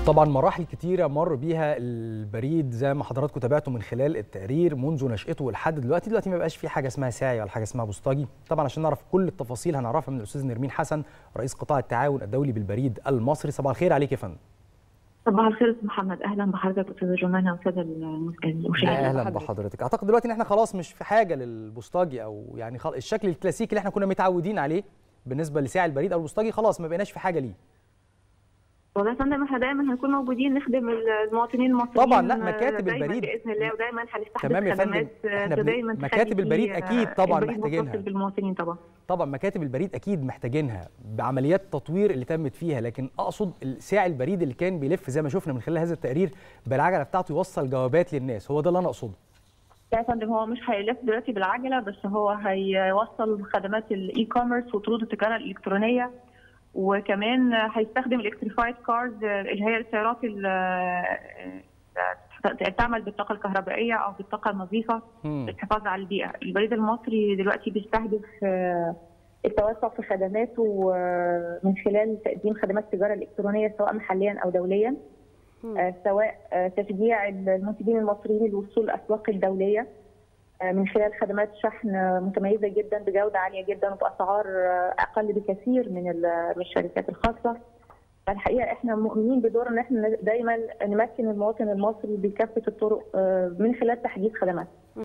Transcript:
طبعا مراحل كتيرة مر بيها البريد زي ما حضراتكم تابعتوا من خلال التقرير منذ نشأته لحد دلوقتي دلوقتي ما بقاش في حاجة اسمها ساعي ولا حاجة اسمها بوسطجي طبعا عشان نعرف كل التفاصيل هنعرفها من الأستاذ نرمين حسن رئيس قطاع التعاون الدولي بالبريد المصري صباح الخير عليك يا فندم صباح الخير استاذ محمد اهلا بحضرتك استاذ جمانه واستاذ المشاهدين اهلا بحضرتك اعتقد دلوقتي ان احنا خلاص مش في حاجه للبوسطجي او يعني خل... الشكل الكلاسيكي اللي احنا كنا متعودين عليه بالنسبه لساعي البريد او البوسطجي خلاص ما بقيناش في حاجه ليه والله يا فندم احنا دايما هنكون موجودين نخدم المواطنين المصريين طبعا لا مكاتب دايماً البريد باذن الله ودايما هنستحدث تمام يا فندم. خدمات إحنا بن- دايما مكاتب تخلي البريد فيه، أكيد طبعاً البريد محتاجينها. متصل بالمواطنين طبعا طبعا مكاتب البريد اكيد محتاجينها بعمليات التطوير اللي تمت فيها لكن اقصد ساعي البريد اللي كان بيلف زي ما شفنا من خلال هذا التقرير بالعجله بتاعته يوصل جوابات للناس هو ده اللي انا اقصده لا يا فندم هو مش هيلف دلوقتي بالعجله بس هو هيوصل خدمات الاي كوميرس وطرود التجاره الالكترونيه وكمان هيستخدم الالكتريفايد كارز اللي هي السيارات اللي تعمل بالطاقه الكهربائيه او بالطاقه النظيفه مم. للحفاظ على البيئه. البريد المصري دلوقتي بيستهدف آه، التوسع في خدماته آه، من خلال تقديم خدمات التجاره الالكترونيه سواء محليا او دوليا آه، سواء آه، تشجيع المنتجين المصريين للوصول للاسواق الدوليه آه، من خلال خدمات شحن آه، متميزه جدا بجوده عاليه جدا وباسعار آه، اقل بكثير من ال- من الشركات الخاصه. فالحقيقه احنا مؤمنين بدور ان احنا دايما نمكن المواطن المصري بكافه الطرق آه، من خلال تحديث خدمات.